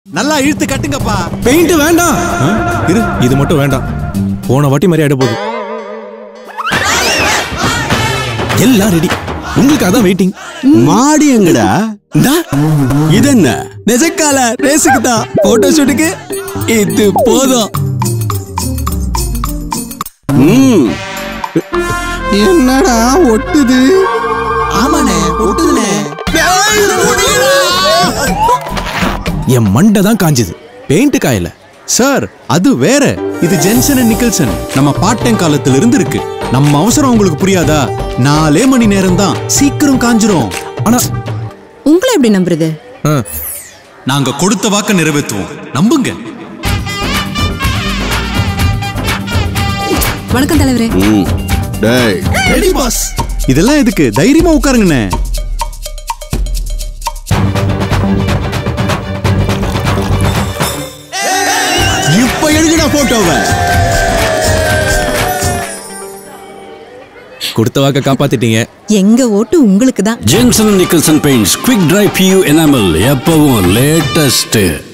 நல்லா இழுத்து கட்டுங்கப்பா பெயிண்ட் வேண்டாம் ஆ, இரு இது மட்டும் வேண்டாம் போன வாட்டி மாதிரி ஆயிட போகுது எல்லாம் ரெடி உங்களுக்கு அதான் வெயிட்டிங் மாடி எங்கடா இது என்ன நெஜக்கால ரேஸுக்கு தான் போட்டோ ஷூட்டுக்கு இது போதும் ம். என்னடா ஒட்டுது ஆமாண்ணே ஒட்டுதுண்ணே என் மண்டை தான் காஞ்சுது பெயிண்ட் காயல சார் அது வேற இது ஜென்சன் அண்ட் நிக்கல்சன் நம்ம பார்ட் டைம் காலத்துல இருந்து இருக்கு நம்ம அவசரம் உங்களுக்கு புரியாதா நாலே மணி நேரம் தான் சீக்கிரம் காஞ்சிரும் ஆனா உங்களை எப்படி நம்புறது ஆ, நாங்க கொடுத்த வாக்க நிறைவேற்றுவோம் நம்புங்க வணக்கம் தலைவரே ம். டேய் ரெடி பாஸ் இதெல்லாம் எதுக்கு தைரியமா உட்காருங்கண்ணே இப்ப எடுக்கடா போட்டோவை கொடுத்த வாக்க காப்பாத்திட்டீங்க எங்க ஓட்டு உங்களுக்கு தான் Jenson Nicholson paints quick dry PU enamel எப்பவும் லேட்டஸ்ட்